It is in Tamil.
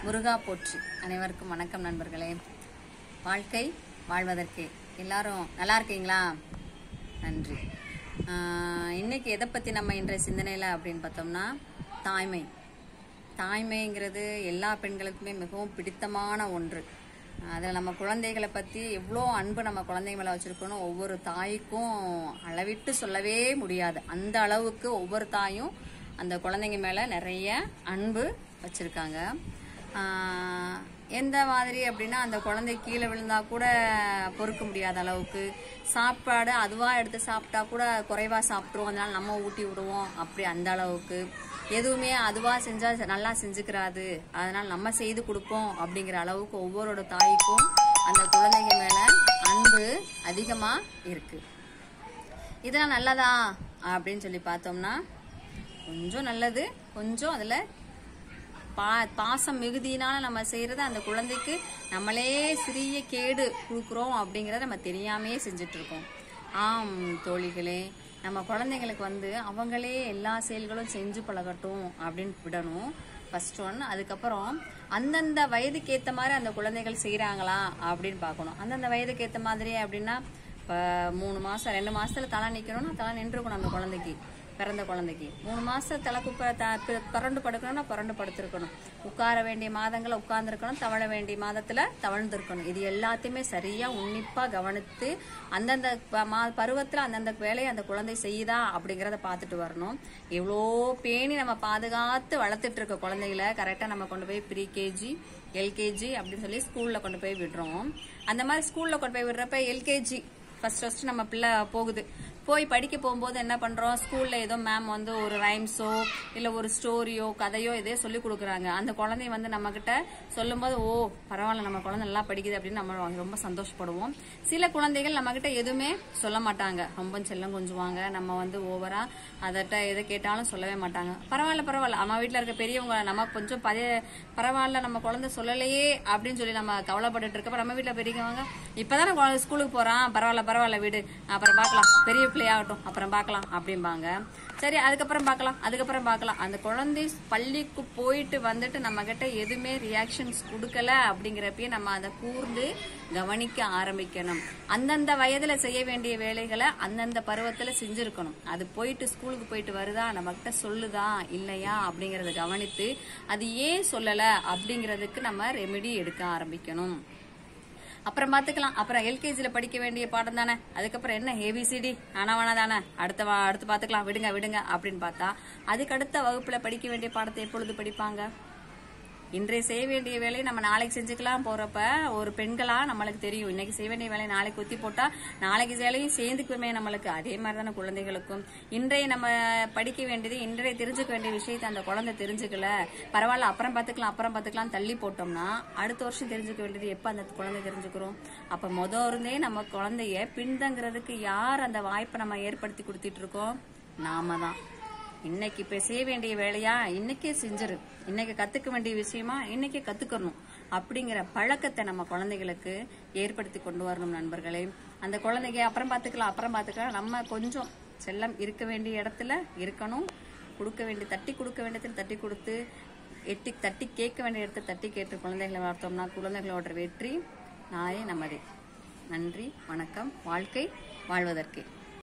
முருகா போற்றி அனைவருக்கும் வணக்கம் நண்பர்களே வாழ்க்கை வாழ்வதற்கே எல்லாரும் நல்லா இருக்கீங்களா நன்றி ஆஹ் இன்னைக்கு எதை பற்றி நம்ம இன்றைய சிந்தனையில் அப்படின்னு பார்த்தோம்னா தாய்மை தாய்மைங்கிறது எல்லா பெண்களுக்குமே மிகவும் பிடித்தமான ஒன்று அதில் நம்ம குழந்தைகளை பற்றி எவ்வளோ அன்பு நம்ம குழந்தைங்க மேலே வச்சுருக்கணும் ஒவ்வொரு தாய்க்கும் அளவிட்டு சொல்லவே முடியாது அந்த அளவுக்கு ஒவ்வொரு தாயும் அந்த குழந்தைங்க மேலே நிறைய அன்பு வச்சுருக்காங்க எந்த மாதிரி அப்படின்னா அந்த குழந்தை கீழே விழுந்தா கூட பொறுக்க முடியாத அளவுக்கு சாப்பாடு அதுவாக எடுத்து சாப்பிட்டா கூட குறைவாக சாப்பிட்ருவோம் அதனால நம்ம ஊட்டி விடுவோம் அப்படி அந்த அளவுக்கு எதுவுமே அதுவாக செஞ்சால் நல்லா செஞ்சுக்கிறாது அதனால நம்ம செய்து கொடுப்போம் அப்படிங்கிற அளவுக்கு ஒவ்வொருட தாய்க்கும் அந்த குழந்தைங்க மேலே அன்பு அதிகமாக இருக்குது இதெல்லாம் நல்லதா அப்படின்னு சொல்லி பார்த்தோம்னா கொஞ்சம் நல்லது கொஞ்சம் அதில் பா பாசம் மிகுதியினால நம்ம செய்யறது அந்த குழந்தைக்கு நம்மளே சிறிய கேடு கொடுக்குறோம் அப்படிங்கிறத நம்ம தெரியாமையே செஞ்சுட்டு இருக்கோம் ஆம் தோழிகளே நம்ம குழந்தைங்களுக்கு வந்து அவங்களே எல்லா செயல்களும் செஞ்சு பழகட்டும் அப்படின்னு விடணும் ஃபர்ஸ்ட் ஒன் அதுக்கப்புறம் அந்தந்த வயதுக்கு ஏற்ற மாதிரி அந்த குழந்தைகள் செய்கிறாங்களா அப்படின்னு பார்க்கணும் அந்தந்த வயதுக்கு ஏற்ற மாதிரி அப்படின்னா இப்போ மூணு மாதம் ரெண்டு மாசத்துல தலை நிற்கணும்னா தலை நின்றுக்கணும் அந்த குழந்தைக்கு பிறந்த குழந்தைக்கு மூணு மாசம் தலை குப்பை த பி- புரண்டு படுக்கணும்னா புரண்டு படுத்திருக்கணும் உட்கார வேண்டிய மாதங்களை உட்கார்ந்துருக்கணும் தவழ வேண்டிய மாதத்துல தவழ்ந்திருக்கணும் இது எல்லாத்தையுமே சரியா உன்னிப்பா கவனித்து அந்தந்த ப- மா பருவத்துல அந்தந்த வேலையை அந்த குழந்தை செய்யுதா அப்படிங்கறத பார்த்துட்டு வரணும் எவ்வளோ பேணி நம்ம பாதுகாத்து வளர்த்துட்டு இருக்க குழந்தைகளை கரெக்டா நம்ம கொண்டு போய் ப்ரீ கேஜி எல்கேஜி அப்படின்னு சொல்லி ஸ்கூல்ல கொண்டு போய் விடுறோம் அந்த மாதிரி ஸ்கூல்ல கொண்டு போய் விடுறப்ப எல்கேஜி ஃபர்ஸ்ட் ஃபர்ஸ்ட் நம்ம பிள்ளை போகுது போய் படிக்க போகும்போது என்ன பண்றோம் ஸ்கூல்ல ஏதோ மேம் வந்து ஒரு ரைம்ஸோ இல்ல ஒரு ஸ்டோரியோ கதையோ இதே சொல்லி கொடுக்குறாங்க அந்த குழந்தை வந்து நம்ம கிட்ட சொல்லும்போது ஓ பரவாயில்ல நம்ம குழந்தை நல்லா படிக்குது அப்படின்னு நம்ம ரொம்ப சந்தோஷப்படுவோம் சில குழந்தைகள் நம்ம கிட்ட எதுவுமே சொல்ல மாட்டாங்க ரொம்ப செல்லம் கொஞ்சுவாங்க நம்ம வந்து ஓவரா அதட்ட எதை கேட்டாலும் சொல்லவே மாட்டாங்க பரவாயில்ல பரவாயில்ல நம்ம வீட்ல இருக்க பெரியவங்க நம்ம கொஞ்சம் பழைய பரவாயில்ல நம்ம குழந்தை சொல்லலையே அப்படின்னு சொல்லி நம்ம கவலைப்பட்டுட்டு இருக்கப்ப நம்ம வீட்ல பெரியவங்க இப்பதானே குழந்தை ஸ்கூலுக்கு போறான் பரவாயில்ல பரவாயில்ல விடு அப்புறம் பார்க்கலாம் பெரிய பிள்ளையாகட்டும் அப்புறம் பார்க்கலாம் அப்படிம்பாங்க சரி அதுக்கப்புறம் பார்க்கலாம் அதுக்கப்புறம் பார்க்கலாம் அந்த குழந்தை பள்ளிக்கு போயிட்டு வந்துட்டு நம்ம கிட்ட எதுவுமே ரியாக்ஷன்ஸ் கொடுக்கல அப்படிங்கிறப்பயே நம்ம அதை கூர்ந்து கவனிக்க ஆரம்பிக்கணும் அந்தந்த வயதுல செய்ய வேண்டிய வேலைகளை அந்தந்த பருவத்துல செஞ்சிருக்கணும் அது போயிட்டு ஸ்கூலுக்கு போயிட்டு வருதா நம்ம கிட்ட சொல்லுதா இல்லையா அப்படிங்கறத கவனித்து அது ஏன் சொல்லல அப்படிங்கிறதுக்கு நம்ம ரெமெடி எடுக்க ஆரம்பிக்கணும் அப்புறம் பார்த்துக்கலாம் அப்புறம் எல்கேஜில படிக்க வேண்டிய பாடம் தானே அதுக்கப்புறம் என்ன ஏபிசிடி ஆனாவானா தானே அடுத்த வா- அடுத்து பார்த்துக்கலாம் விடுங்க விடுங்க அப்படின்னு பார்த்தா அதுக்கு அடுத்த வகுப்புல படிக்க வேண்டிய பாடத்தை எப்பொழுது படிப்பாங்க இன்றைய செய்ய வேண்டிய வேலையை நம்ம நாளைக்கு செஞ்சுக்கலாம் போறப்ப ஒரு பெண்களா நம்மளுக்கு தெரியும் இன்னைக்கு செய்ய வேண்டிய வேலையை நாளைக்கு ஒத்தி போட்டா நாளைக்கு வேலையும் சேர்ந்துக்குமே நம்மளுக்கு அதே மாதிரி தானே குழந்தைகளுக்கும் இன்றைய நம்ம படிக்க வேண்டியது இன்றைய தெரிஞ்சுக்க வேண்டிய விஷயத்தை அந்த குழந்தை தெரிஞ்சுக்கல பரவாயில்ல அப்புறம் பார்த்துக்கலாம் அப்புறம் பார்த்துக்கலாம் தள்ளி போட்டோம்னா அடுத்த வருஷம் தெரிஞ்சுக்க வேண்டியது எப்ப அந்த குழந்தை தெரிஞ்சுக்கிறோம் அப்ப முத இருந்தே நம்ம குழந்தைய பின்தங்கிறதுக்கு யார் அந்த வாய்ப்பை நம்ம ஏற்படுத்தி கொடுத்துட்டு இருக்கோம் நாம தான் இன்னைக்கு இப்ப செய்ய வேண்டிய வேலையா இன்னைக்கே செஞ்சிரு இன்னைக்கு கத்துக்க வேண்டிய விஷயமா இன்னைக்கே கத்துக்கணும் அப்படிங்கிற பழக்கத்தை நம்ம குழந்தைகளுக்கு ஏற்படுத்தி கொண்டு வரணும் நண்பர்களே அந்த குழந்தைங்க அப்புறம் பார்த்துக்கலாம் அப்புறம் பார்த்துக்கலாம் நம்ம கொஞ்சம் செல்லம் இருக்க வேண்டிய இடத்துல இருக்கணும் கொடுக்க வேண்டிய தட்டி கொடுக்க வேண்டிய இடத்துல தட்டி கொடுத்து எட்டி தட்டி கேட்க வேண்டிய இடத்துல தட்டி கேட்டு குழந்தைகளை வளர்த்தோம்னா குழந்தைகளோட வெற்றி நாயே நமதே நன்றி வணக்கம் வாழ்க்கை வாழ்வதற்கே